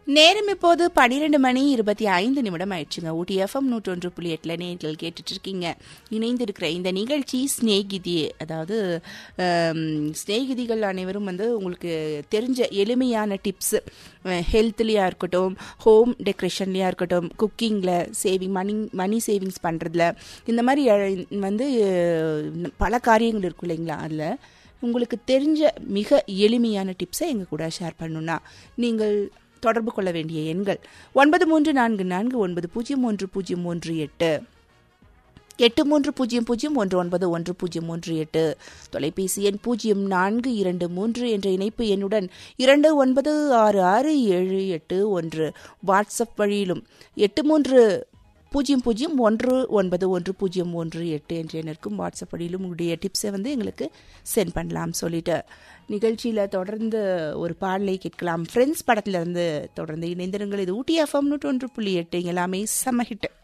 நேரம் இப்போது பனிரெண்டு மணி இருபத்தி ஐந்து நிமிடம் ஆயிடுச்சுங்க ஊட்டி எஃப்எம் நூற்றொன்று புள்ளி எட்டில் நேர்கள் கேட்டுட்டு இருக்கீங்க இணைந்திருக்கிற இந்த நிகழ்ச்சி ஸ்நேகிதி அதாவது ஆம், சிநேகிதிகள் அனைவரும் வந்து உங்களுக்கு தெரிஞ்ச எளிமையான டிப்ஸ் ஹெல்த்லேயா இருக்கட்டும் ஹோம் டெக்கரேஷன்லேயா இருக்கட்டும் குக்கிங்கில் சேவிங் மணி மணி சேவிங்ஸ் பண்ணுறதுல இந்த மாதிரி அஹ், வந்து அஹ், பல காரியங்கள் இருக்கும் இல்லைங்களா அதில் உங்களுக்கு தெரிஞ்ச மிக எளிமையான டிப்ஸை எங்கள் கூட ஷேர் பண்ணணும்னா நீங்கள் தொடர்பு கொள்ள வேண்டிய எண்கள் ஒன்பது மூன்று நான்கு நான்கு ஒன்பது பூஜ்ஜியம் ஒன்று பூஜ்ஜியம் ஒன்று எட்டு எட்டு மூன்று பூஜ்ஜியம் பூஜ்ஜியம் ஒன்று ஒன்பது ஒன்று பூஜ்ஜியம் ஒன்று எட்டு தொலைபேசி எண் பூஜ்ஜியம் நான்கு இரண்டு மூன்று என்ற இணைப்பு எண்ணுடன் இரண்டு ஒன்பது ஆறு ஆறு ஏழு எட்டு ஒன்று வாட்ஸ்அப் வழியிலும் எட்டு மூன்று பூஜ்ஜியம் பூஜ்ஜியம் ஒன்று ஒன்பது ஒன்று பூஜ்ஜியம் ஒன்று எட்டு என்ற எண்ணிற்கும் வாட்ஸ்அப் வழியிலும் உங்களுடைய டிப்ஸை வந்து எங்களுக்கு சென்ட் பண்ணலாம் சொல்லிட்டு நிகழ்ச்சியில் தொடர்ந்து ஒரு பாடலை கேட்கலாம் ஃப்ரெண்ட்ஸ் படத்துல இருந்து தொடர்ந்து இணைந்திருங்கள் இது ஊட்டி எஃப்எம் நூற்றி ஒன்று புள்ளி எட்டு எல்லாமே செம்ம ஹிட்டு